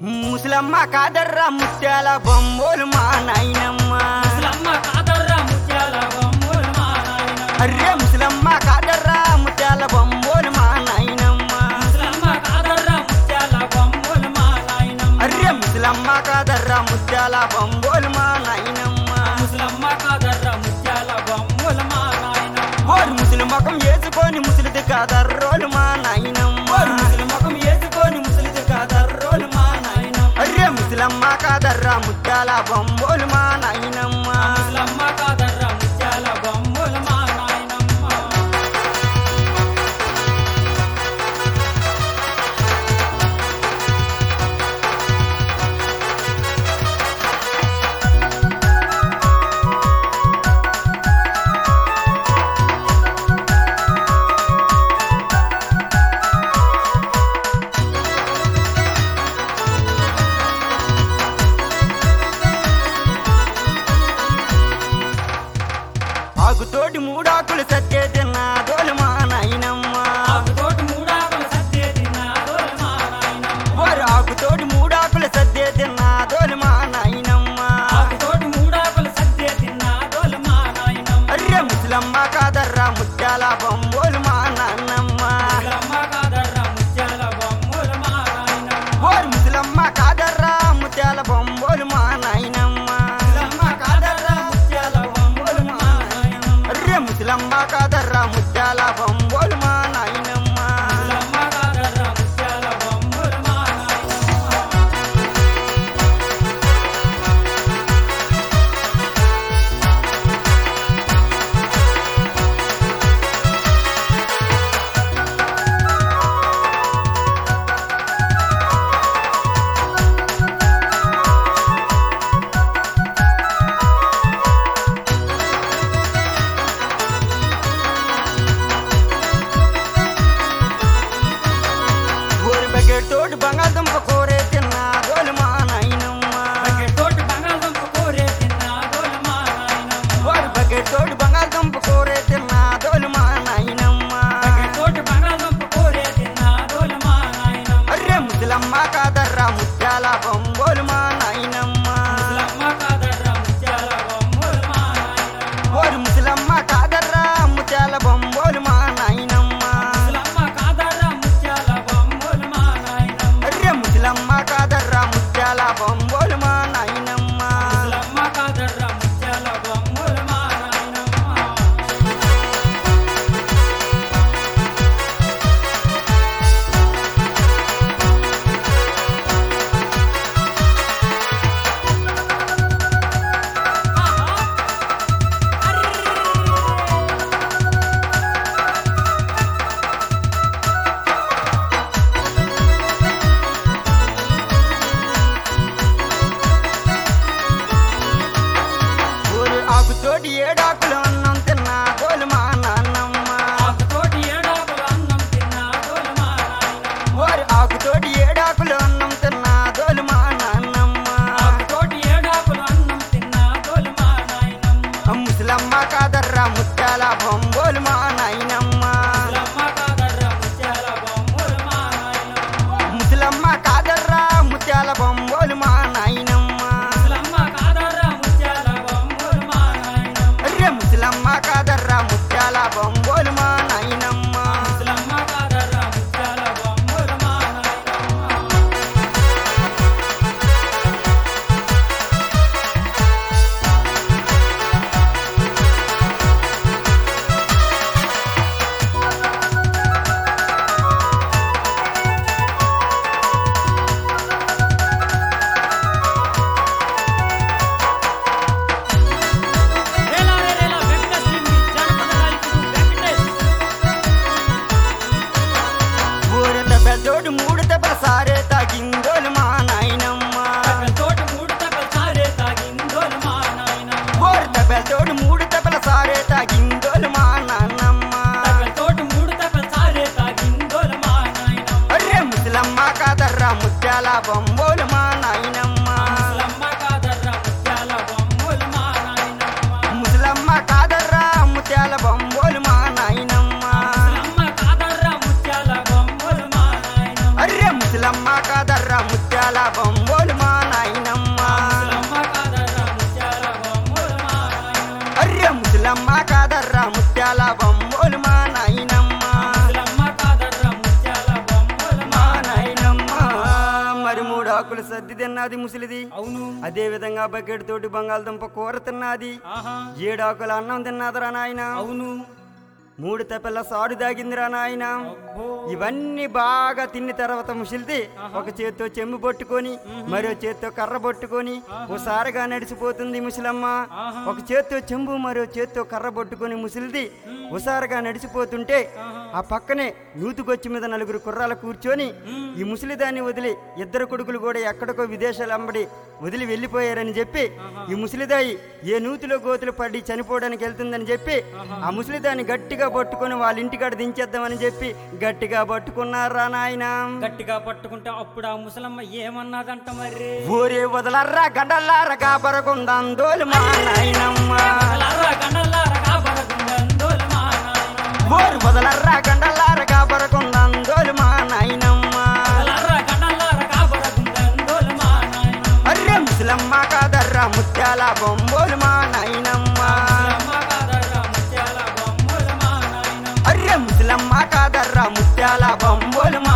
ముసలమ్మ కాదర్రా ముత్యాల బొమ్మోలు మా నాయనమ్మ ముసలమ్మ కాదర్రా ముత్యాల బొమ్మలు మా నాయనమ్మ. అర్రే ముసలమ్మ కాదర్రా ముత్యాల బొమ్మోలు మా నాయనమ్మ ముసలమ్మ కాదర్రా ముత్యాల బొమ్మలు మా నాయనమ్మ. అర్రే ముసలమ్మ కాదర్రా ముత్యాల బొమ్మోలు మా నాయనమ్మ ముసలమ్మ కాదర్రా ముత్యాల బొమ్మలు మా నాయనమ్మ. ఓరు ముసలి ముఖం వేసుకొని ముసలిది కాదర్రోలు మా నాయనమ్మ ఓరి ముసలి ముఖం వేసుకొని ముసలిది కాదర్రోలు మా నాయనమ్మ. అర్రే ముసలమ్మ కాదర్రా ముత్యాల బొమ్మోలు మా నాయనమ్మ ముసలమ్మ కాదర్రా ముత్యాల బొమ్మలు మా నాయనమ్మ. ఆకుతోటి మూడాకులు సత్తే తిన్నా దోలు మా నాయనమ్మ ఆకుతోటి మూడాకులు సద్దే తిన్నాదోలు మా నాయనమ్మ. ఓరు ఆకుతోటి మూడాకులు సత్తే తిన్నా దోలు మా నాయనమ్మ ఆకుతోటి మూడాకులు సద్దే తిన్నాదోలు మా నాయనమ్మ. అర్రే ముసలమ్మ కాదర్రా ముత్యాల బొమ్మోలు మా నాన్నమ్మ ముసలమ్మ కాదర్రా ముత్యాల బొమ్మలు మా నాయనమ్మ. ఓరు ముసలమ్మ కాదర్రా ముత్యాల బొమ్మోలు మా నాయనమ్మ ముసలమ్మ కాదర్రా ముత్యాల బొమ్మలు మా నాయనమ్మ. అర్రే ముసలమ్మ కాదర్రా ముత్యాల బొమ్మోలు మా నాయనమ్మ ముసలమ్మ కాదర్రా ముత్యాల బొమ్మలు మా నాయనమ్మ. ఓరి బకెట్టోటి బంగాళదుంప కూరే తిన్నా దోలు మా నాయనమ్మ బకెట్టోటి బంగాళదుంప కూరే తిన్నాదోలు మా నాయనమ్మ. ఓరి బకెట్టోటి బంగాళదుంప కూరే తిన్నా దోలు మా నాయనమ్మ బకెట్టోటి బంగాళదుంప కూరే తిన్నాదోలు మా నాయనమ్మ. అర్రే ముసలమ్మ కాదర్రా ముత్యాల బొమ్మోలు మా నాయనమ్మ ముసలమ్మ కాదర్రా ముత్యాల బొమ్మలు మా నాయనమ్మ. ఓరి ముసలమ్మ కాదర్రా ముత్యాల బొమ్మోలు మా నాయనమ్మ ముసలమ్మ కాదర్రా ముత్యాల బొమ్మలు మా నాయనమ్మ. అర్రే ముసలమ్మ కాదర్రా ముత్యాల బొమ్మోలు మా నాయనమ్మ ముసలమ్మ కాదర్రా ముత్యాల బొమ్మలు మా నాయనమ్మ. ఓరి ఆకుతోటి ఏడాకులు అన్నం తిన్నా దోలు మా నాన్నమ్మ ఆకుతోటి ఏడాకులు అన్నం తిన్నాదోలు మా నాయనమ్మ. ఓరి ఆకుతోటి ఏడాకులు అన్నం తిన్నా దోలు మా నాన్నమ్మ ఆకుతోటి ఏడాకులు అన్నం తిన్నాదోలు మా నాయనమ్మ. ముసలమ్మ కాదర్రా ముత్యాల బొమ్మోలు మా నాయనమ్మ ముసలమ్మ కాదర్రా ముత్యాల బొమ్మలు మా నాయనమ్మ. ముసలమ్మ కాదర్రా ముత్యాల బొమ్మోలు మా నాయనమ్మ ముసలమ్మ కాదర్రా ముత్యాల బొమ్మలు మా నాయనమ్మ. అర్రే ముసలమ్మ కాదర్రా ముత్యాల బొమ్మోలు మా నాయనమ్మ ముసలమ్మ కాదర్రా ముత్యాల బొమ్మలు మా నాయనమ్మ. రేలా రే రేలా వెంకటేశ్వరుని జానపద నాయకుడు వెంకటేష్. ఊర దెబ్బతోటి మూడు దెబ్బల సారే తాగిందోలు మా నాయనమ్మ తోటి మూడు తగలు సారే తాగిందోలు మా నాయనమ్మ. ఊర దెబ్బతోటి మూడు దెబ్బల సారే తాగిందోలు మా నాన్నమ్మ తోటి మూడు తగలు సారే తాగిందోలు మా నాయనమ్మ. అర్రే ముసలమ్మ కాదర్రా ముత్యాల బొమ్మోలు మా నాయనమ్మ ముసలమ్మ కాదర్రా ముత్యాల బొమ్మలు మా నాయనమ్మ. ముసలమ్మ కాదర్రా ముత్యాల బొమ్మోలు మా నాయనమ్మ ముసలమ్మ కాదర్రా ముత్యాల బొమ్మలు మా నాయనమ్మ. అర్రే ముసలమ్మ కాదర్రా ముత్యాల బొమ్మ మూడాకులు సర్ది తిన్నది ముసలిది అవును అదే విధంగా బకెట్ తోటి బంగాళదుంప కూర తిన్నది ఆహా ఏడాకుల అన్నం తిన్నదిరా నాయన అవును మూడు తెప్పల సాడు దాగిందిరా నాయన అబ్బో ఇవన్నీ బాగా తిన్న తర్వాత ముసిలిది ఒక చేత్తో చెంబు పట్టుకొని మరో చేత్తో కర్ర పట్టుకొని ఓసారిగా నడిచిపోతుంది ముసలమ్మ ఆహా. ఒక చేత్తో చెంబు మరో చేత్తో కర్ర పట్టుకొని ముసిలిది ఓసారిగా నడిచిపోతుంటే ఆ పక్కనే నూతుకొచ్చి మీద నలుగురు కుర్రాలు కూర్చొని ఈ ముసలిదాన్ని వదిలి ఇద్దరు కొడుకులు కూడా ఎక్కడికో విదేశాలు అంబడి వదిలి వెళ్ళిపోయారని చెప్పి ఈ ముసలిదాయి ఏ నూతిలో గోతులు పడి చనిపోవడానికి వెళ్తుందని చెప్పి ఆ ముసలిదాన్ని గట్టిగా పట్టుకొని వాళ్ళ ఇంటికాడ దించేద్దామని చెప్పి గట్టిగా పట్టుకున్నారా నాయన గట్టిగా పట్టుకుంటే అప్పుడు ఆ ముసలమ్మ ఏమన్నదంట మరి ఊరే వదలర్రా గడ్డల్లారా కాపరకుందందోలు మా నాయనమ్మ గండలారా గండలారా కాబరకుండందోలు మా నాయనమ్మ. ఊరు వదలర్రా గండల్లారా కాపరకుందందోలు మా నాయనమ్మ గండలారా గండలారా కాబరకుండందోలు మా నాయనమ్మ. అర్రె ముసలమ్మ కాదర్రా ముత్యాల బొంబోలు మా నాయనమ్మ ముసలమ్మ కాదరా ముత్యాల బొమ్మలు మా నాయనమ్మ. అర్రె ముసలమ్మ కాదర్రా ముత్యాల బొంబోలు మా